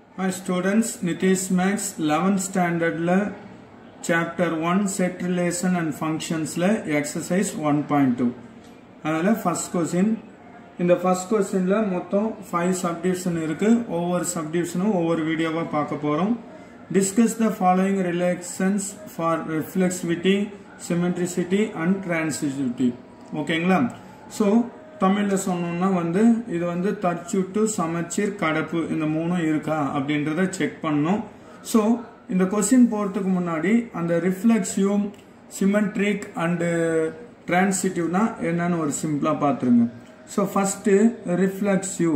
Hi students, Nitish Max 11th standardல chapter 1 set relation and functionsல exercise 1.2 அதில் first question இந்த first questionல மொத்தம் 5 subdivision இருக்கு ஒவ்வொரு subdivisionம் ஒவ்வொரு வீடியோவா பார்க்க போறோம் discuss the following relations for reflexivity symmetricity and transitivity ஓகேங்களா ஸோ தமிழில் சொன்னோம்னா வந்து இது வந்து தற்சுட்டு சமச்சீர் கடப்பு இந்த மூணும் இருக்கா அப்படின்றத செக் பண்ணணும் ஸோ இந்த கொஸ்டின் போகிறதுக்கு முன்னாடி அந்த ரிஃப்ளெக்ஸிவ் சிமெட்ரிக் அண்டு டிரான்சிட்டிவ்னா என்னன்னு ஒரு சிம்பிளாக பார்த்துருங்க ஸோ ஃபஸ்ட்டு ரிஃப்ளெக்ஸிவ்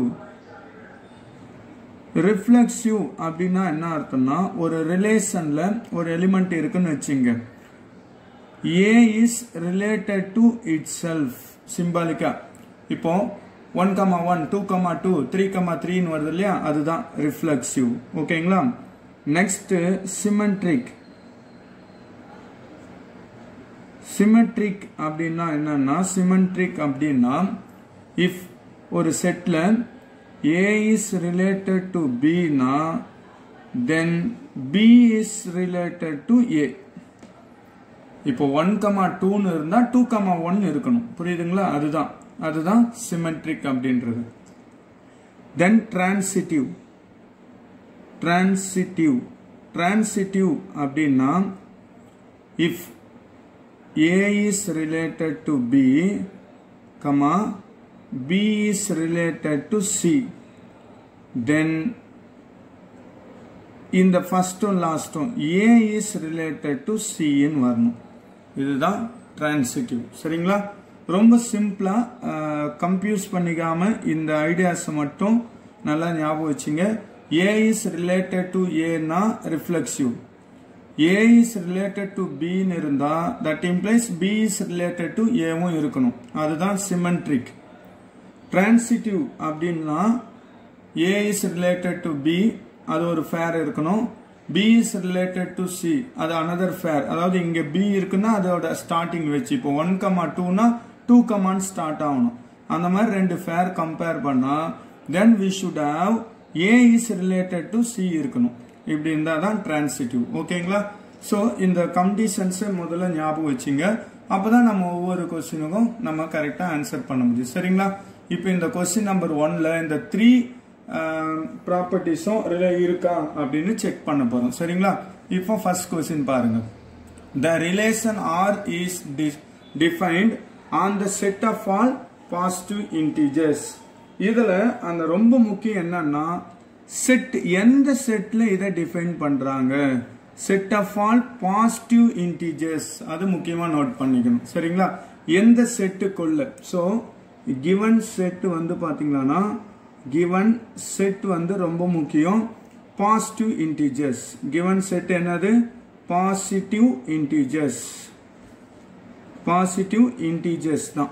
ரிஃப்ளெக்ஸிவ் அப்படின்னா என்ன அர்த்தம்னா ஒரு ரிலேஷனில் ஒரு எலிமெண்ட் இருக்குன்னு வச்சுங்க ஏ is related to itself சிம்பாலிக்கா இப்போ one comma one two comma two three comma த்ரீன்னு வருது இல்லையா அதுதான் ரிஃப்ளெக்சிவ் ஓகேங்களா நெக்ஸ்ட் சிமெட்ரிக் சிமெட்ரிக் அப்படின்னா என்னன்னா சிமெட்ரிக் அப்படின்னா இஃப் ஒரு செட்ல ஏ இஸ் ரிலேட்டட் டு பினா then b is related to a இப்போ ஒன் கமா டூன்னு இருந்தா டூ கமா ஒன் இருக்கணும் புரியுதுங்களா அதுதான் அதுதான் சிமெட்ரிக் அப்படின்றது தென் டிரான்சிட்டிவ் டிரான்சிட்டிவ் டிரான்சிட்டிவ் அப்படின்னா if A is related to B comma B is related to C then இந்த ஃபர்ஸ்டும் லாஸ்டும் ஏ இஸ் ரிலேட்டட் டு சின்னு வரணும் இதுதான் டிரான்சிட்டிவ் சரிங்களா ரொம்ப சிம்பிளா கம்ப்யூஸ் பண்ணிக்காம இந்த ஐடியாஸை மட்டும் நல்லா ஞாபகம் வச்சுங்க ஏ இஸ் ரிலேட்டட் டு ஏனா reflexive A is related to பின்னு இருந்தா that implies B is related to ஏவும் இருக்கணும் அதுதான் சிமெட்ரிக் டிரான்சிட்டிவ் அப்படின்னா A is related to B அது ஒரு ஃபேர் இருக்கணும் B is related to C அது அனதர் ஃபேர் அதாவது இங்க பி இருக்குன்னா அதோட ஸ்டார்டிங் வச்சு இப்போ ஒன் கமா டூனா டூ கமான்னு ஸ்டார்ட் ஆகணும் அந்த மாதிரி ரெண்டு ஃபேர் கம்பேர் பண்ணா then we should have a is related to C இருக்கணும் இப்படி இருந்தால் தான் டிரான்சிட்டிவ் ஓகேங்களா ஸோ இந்த கண்டிஷன்ஸை முதல்ல ஞாபகம் வச்சுங்க அப்போதான் நம்ம ஒவ்வொரு கொஸ்டினுக்கும் நம்ம கரெக்டாக ஆன்சர் பண்ண முடியும் சரிங்களா இப்போ இந்த கொஸ்டின் நம்பர் ஒன்ல இந்த த்ரீ ப்ராப்பர்ட்டிஸும் இருக்கா அப்படின்னு செக் பண்ண போறோம் சரிங்களா இப்போ ஃபர்ஸ்ட் கொஸ்டின் பாருங்க the relation R is defined on the set of all positive integers இதுல அந்த ரொம்ப முக்கியம் என்னன்னா செட் எந்த செட்ல இதை டிஃபைன் பண்றாங்க set of all positive integers அது முக்கியமா நோட் பண்ணிக்கணும் சரிங்களா எந்த செட்டுக்குள்ள ஸோ கிவன் செட் வந்து பாத்தீங்கன்னா கிவன் செட் வந்து ரொம்ப முக்கியம் பாசிட்டிவ் இன்டிஜர்ஸ் கிவன் செட் என்னது பாசிட்டிவ் இன்டிஜர்ஸ் பாசிட்டிவ் இன்டிஜர்ஸ் தான்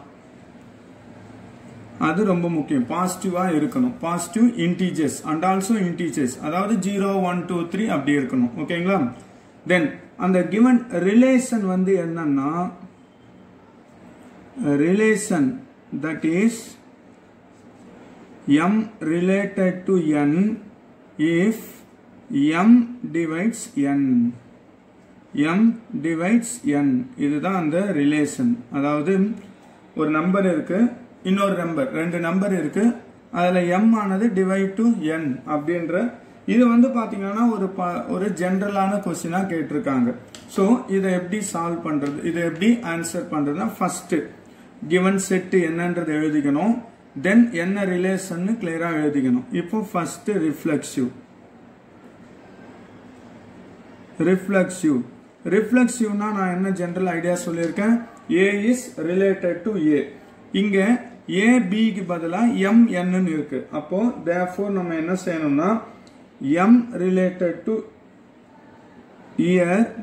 அது ரொம்ப முக்கியம் பாசிட்டிவா இருக்கணும் positive integers and also integers அதாவது ஜீரோ ஒன் டூ த்ரீ அப்படி இருக்கணும் ஓகேங்களா தென் அந்த கிவன் ரிலேஷன் வந்து என்னன்னா relation that is m related to n if m divides n m divides n இதுதான் அந்த ரிலேஷன் அதாவது ஒரு நம்பர் இருக்கு இன்னொரு நம்பர் ரெண்டு நம்பர் இருக்கு அதுல m ஆனது டிவைட் டு n அப்படின்ற இது வந்து பாத்தீங்கன்னா ஒரு ஒரு ஜென்ரலான கொஸ்டினா கேட்டிருக்காங்க ஸோ இதை எப்படி சால்வ் பண்றது இதை எப்படி ஆன்சர் பண்றதுன்னா ஃபர்ஸ்ட் கிவன் செட் என்னன்றது எழுதிக்கணும் தென் என்ன ரிலேஷன் கிளியரா எழுதிக்கணும் இப்போ ஃபர்ஸ்ட் ரிஃப்ளெக்சிவ் ரிஃப்ளெக்சிவ் ரிஃப்ளெக்சிவ்னா நான் என்ன ஜென்ரல் ஐடியா சொல்லியிருக்கேன் A is related to A இங்க ஏ பிக்கு பதிலாக எம் என்னு இருக்கு அப்போ தேர்ஃபோர் நம்ம என்ன செய்யணும்னா M related to year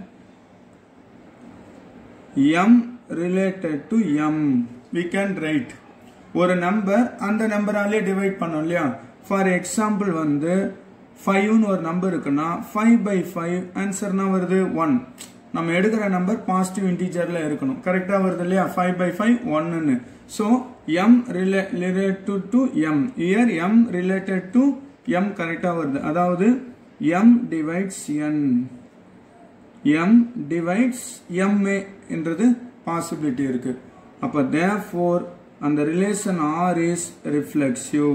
M related to M we can write ஒரு நம்பர் அந்த நம்பராலே டிவைட் பண்ணோம் இல்லையா ஃபார் எக்ஸாம்பிள் வந்து ஃபைவ்னு ஒரு நம்பர் இருக்குன்னா ஃபைவ் பை ஃபைவ் ஆன்சர்னா வருது ஒன் நம்ம எடுக்கிற நம்பர் பாசிட்டிவ் இன்டீஜர்ல இருக்கணும் கரெக்டா வருது இல்லையா ஃபைவ் பை ஃபைவ் ஒன்னு so M related to M year M related to M கரெக்டா வருது அதாவது m divides n m divides ma என்றது பாசிபிலிட்டி இருக்கு அப்ப therefore அந்த relation r is reflexive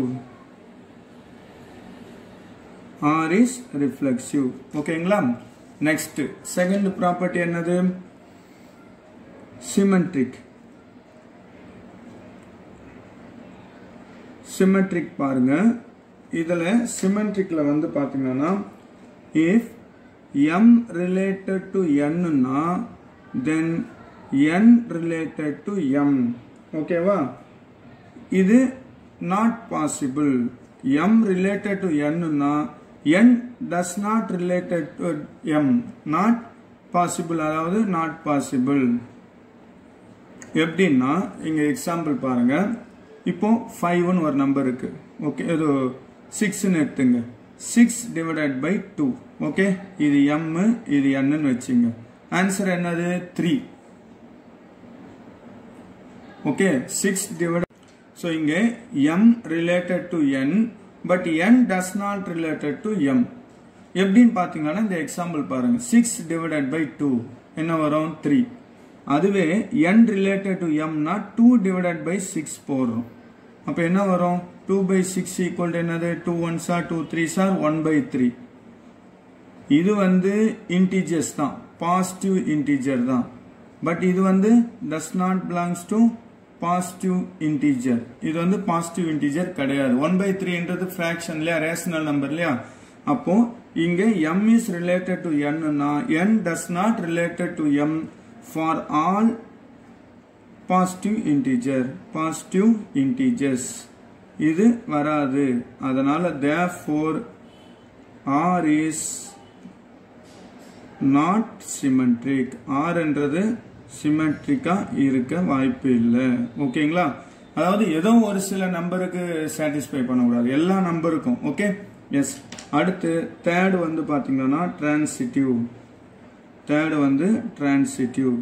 r is reflexive ஓகேங்களா நெக்ஸ்ட் செகண்ட் ப்ராப்பர்ட்டி என்னது சிமெட்ரிக் சிமெட்ரிக் பாருங்க இதுல சிமெட்ரிக்ல வந்து பாத்தீங்கன்னா இஃப் m ரிலேட்டட் டு nனா then n related to m ஓகேவா இது not possible m related to nனா n does not related to m not possible அதாவது நாட் பாசிபிள் எப்படின்னா இங்க எக்ஸாம்பிள் பாருங்க இப்போ ஃபைவ்னு ஒரு நம்பர் இருக்கு ஓகே இது சிக்ஸ்னு எடுத்துங்க six divided by two okay இது எம் இது என்னன்னு வச்சுங்க ஆன்சர் என்னது three okay six divide so இங்கே M related to N but N does not related to M எப்படின்னு பார்த்தீங்கன்னா இந்த எக்ஸாம்பிள் பாருங்க சிக்ஸ் டிவைடட் பை டூ என்ன வரும் த்ரீ அதுவே என் ரிலேட்டட் டு எம்னா டூ டிவைடட் பை சிக்ஸ் போடுறோம் அப்போ என்ன வரும் டூ பை சிக்ஸ் ஈக்குவல் என்னது two one sir two three sir one by three இது வந்து இன்டீஜர்ஸ் தான் பாசிட்டிவ் இன்டீஜர் தான் பட் இது வந்து does not belongs to positive integer இது வந்து பாசிட்டிவ் இன்டீஜர் கிடையாது ஒன் பை த்ரீன்றது ஃபிராக்ஷன் இல்லையா ரேஷனல் நம்பர் இல்லையா அப்போ இங்க எம் இஸ் ரிலேட்டட் டு என்னா N does not related to M for all positive integer positive integers இது வராது அதனால therefore R is not symmetric R என்றது சிமெட்ரிக்கா இருக்க வாய்ப்பு இல்லை ஓகேங்களா அதாவது ஏதோ ஒரு சில நம்பருக்கு சாட்டிஸ்ஃபை பண்ணக்கூடாது எல்லா நம்பருக்கும் ஓகே எஸ் அடுத்து தேர்டு வந்து பாத்தீங்கன்னா டிரான்சிட்டிவ் தேர்டு வந்து டிரான்சிட்டிவ்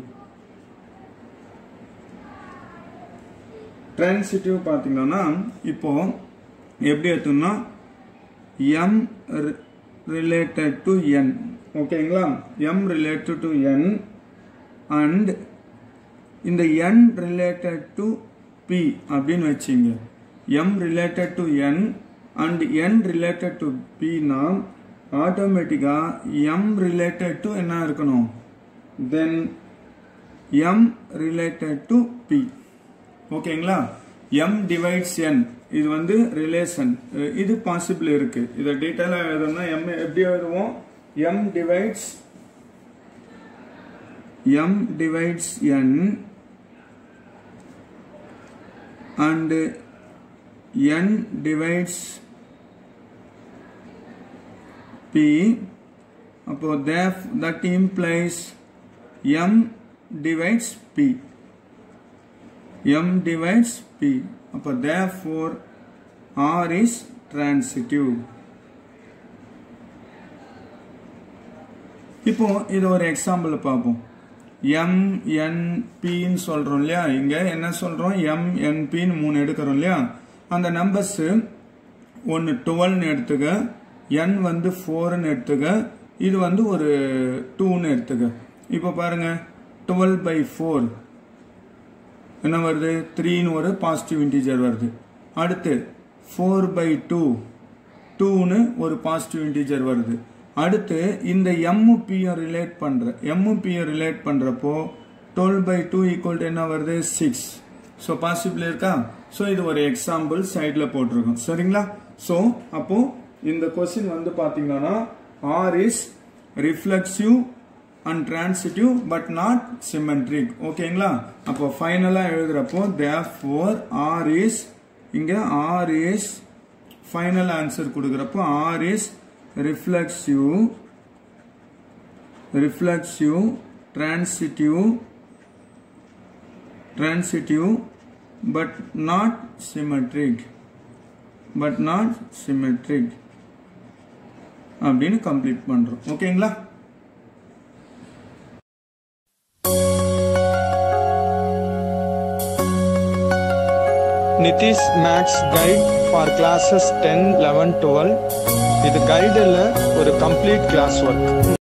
டிரான்சிட்டிவ் பார்த்தீங்கன்னா இப்போ எப்படி எடுத்தோம்னா எம் ரிலேட்டட் டு என் ஓகேங்களா M related to N and இந்த என் ரிலேட்டட் டு பி அப்படின்னு வச்சிங்க M related to N and N related to பினா ஆட்டோமேட்டிக்காக எம் ரிலேட்டட் டு என்ன இருக்கணும் then M related to P ஓகேங்களா எம் டிவைட்ஸ் என் இது வந்து ரிலேஷன் இது பாசிபிள் இருக்கு இதை டீட்டெயிலாக எழுதணும்னா எம் எப்படி எழுதுவோம் M divides M divides N and N divides P அப்போ that implies M divides P m divides p அப்ப therefore r is transitive இப்போ இது ஒரு எக்ஸாம்பிள் பார்ப்போம் எம் என் பின்னு சொல்றோம் இல்லையா இங்க என்ன சொல்றோம் எம் என் பின்னு மூணு எடுக்கிறோம் இல்லையா அந்த நம்பர்ஸ் ஒன்று டுவெல்னு எடுத்துக்க என் வந்து ஃபோர்னு எடுத்துக்க இது வந்து ஒரு டூன்னு எடுத்துக்க இப்போ பாருங்க டுவெல் பை ஃபோர் என்ன வருது த்ரீன்னு ஒரு பாசிட்டிவ் இன்டீஜர் வருது அடுத்து ஃபோர் பை டூ டூன்னு ஒரு பாசிட்டிவ் இன்டீஜர் வருது அடுத்து இந்த எம்முபியும் ரிலேட் பண்ற எம்முபியும் ரிலேட் பண்றப்போ டுவெல் பை டூ ஈக்குவல் என்ன வருது சிக்ஸ் ஸோ பாசிபிள் இருக்கா ஸோ இது ஒரு எக்ஸாம்பிள் சைடில் போட்டிருக்கோம் சரிங்களா ஸோ அப்போ இந்த கொஸ்டின் வந்து பார்த்தீங்கன்னா R is reflexive and transitive but not symmetric ஓகேங்களா அப்போ ஃபைனலாக எழுதுறப்போ தேர் ஆர் இஸ் இங்கே ஆர் இஸ் ஃபைனல் ஆன்சர் கொடுக்குறப்போ R is reflexive reflexive transitive transitive but not symmetric but not symmetric அப்படின்னு கம்ப்ளீட் பண்ணுறோம் ஓகேங்களா Nitish Maths Guide for classes 10, 11, 12. இது கைடில் ஒரு கம்ப்ளீட் கிளாஸ் ஒர்க்